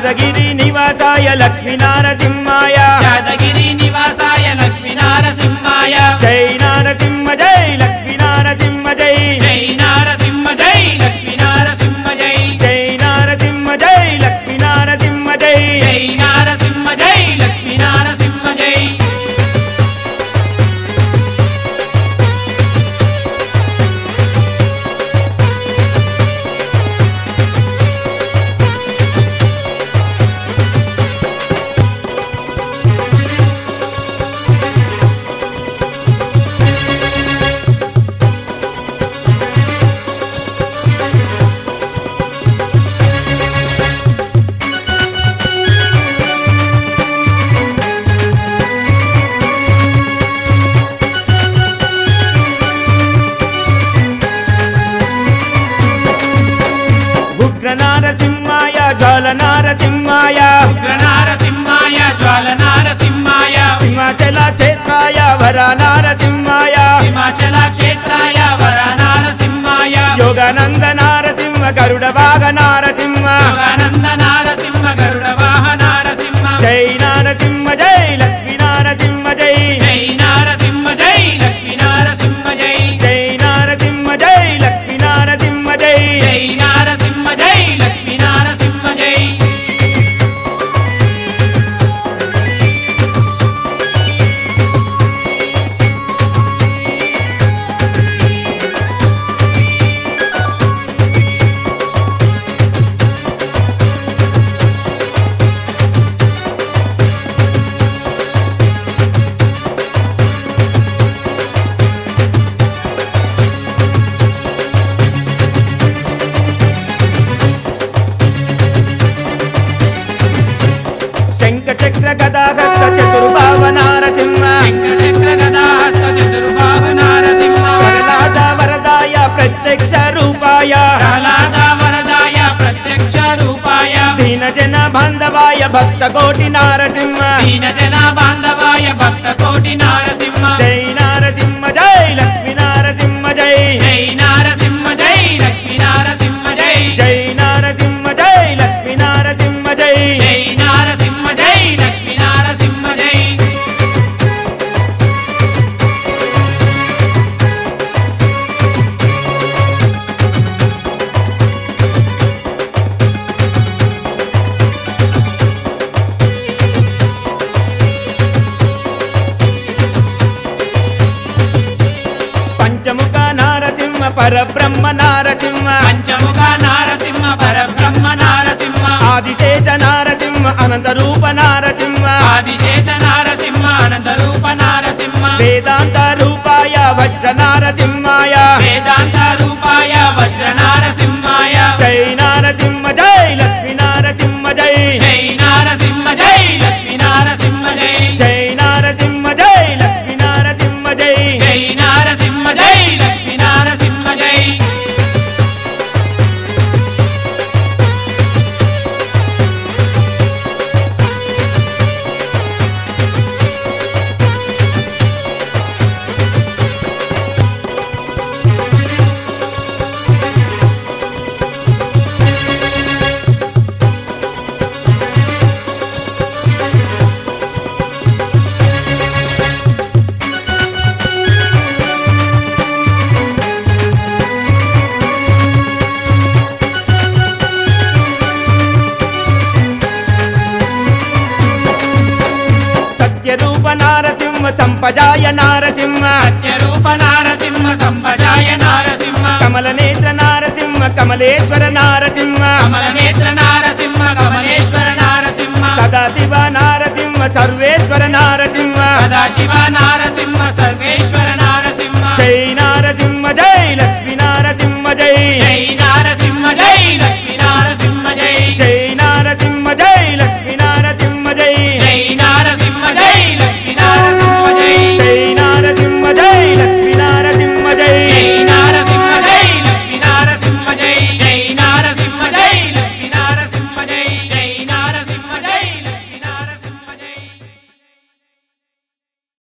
యాదగిరి నివాసాయ లక్ష్మీ నారసింహాయ యాదగిరి నివాసాయ లక్ష్మీ నారసింహాయ జై నారసింహ జై లక్ష్మీ నారసింహ జై జై నారసింహ జై లక్ష్మీ నారసింహ జై జై నారసింహ జై లక్ష్మీ నారసింహ జై జై నారసింహ జై లక్ష్మీ నారసింహ జై ఉగ్ర నారసింహాయ జ్వాల నారసింహాయ ఉగ్ర నారసింహాయ జ్వాల నారసింహాయ హిమాచల క్షేత్రాయ వర నారసింహాయ హిమాచల క్షేత్రాయ వర నారసింహాయ యోగానంద నారసింహ గరుడ వాగ నారసింహ యోగానంద నారసింహ గరుడ వాహ నారసింహ జై నారసింహ జై లక్ష్మీ నారసింహ జై జై నారసింహ జై లక్ష్మీ నారసింహ జై జై నారసింహ జై లక్ష్మీ నారసింహ జై జై నారసింహ జై లక్ష్మీ నారసింహ జై శంఖ చక్ర గదాహస్త చతుర్భావ నారసింహ శంఖచక్ర గదాహస్త చతుర్బాహు నారసింహ వరదాత వరదాయ ప్రత్యక్ష రూపాయ ప్రహ్లాద వరదాయ ప్రత్యక్ష రూపాయ దీన జన బాంధవాయ భక్త కోటి నారసింహ దీన జన బాంధవాయ భక్త కోటి నారసింహ జై నారసింహ జై లక్ష్మీ నారసింహ జై జై నారసింహ జై లక్ష్మీ నారసింహ జై జై నారసింహ జై లక్ష్మీ నారసింహ జై జై నారసింహ జై లక్ష్మీ నారసింహ జై పంచముఖ నారసింహ పరబ్రహ్మ నారసింహ పంచముఖ నారసింహ పరబ్రహ్మ నారసింహ ఆదిశేష నారసింహ అనంత రూప నారసింహ ఆదిశేష నారసింహ అనంత రూప నారసింహ వేదాంత రూపాయ వజ్ర నారసింహాయ వేదాంత రూపాయ వజ్ర నారసింహాయ జై నారసింహ జై లక్ష్మీ నారసింహ జై జై నారసింహ జై లక్ష్మీ నారసింహ జై జై నారసింహ జై లక్ష్మీ నారసింహ జై జై నారసింహ జై లక్ష్మీ నారసింహ జై సత్యరూప నారసింహ సంపజాయ నారసింహ సత్యరూప నారసింహ సంపజాయ నారసింహ కమల నేత్ర నారసింహ కమలేశ్వర నారసింహ కమల నేత్ర నారసింహ కమలేశ్వర నారసింహ సదాశివ నారసింహ సర్వేశ్వర నారసింహ సదాశివ నారసింహ సర్వేశ్వర నారసింహ జై నారసింహ జై లక్ష్మీ నారసింహ జై జై నారసింహ జై లక్ష్మీ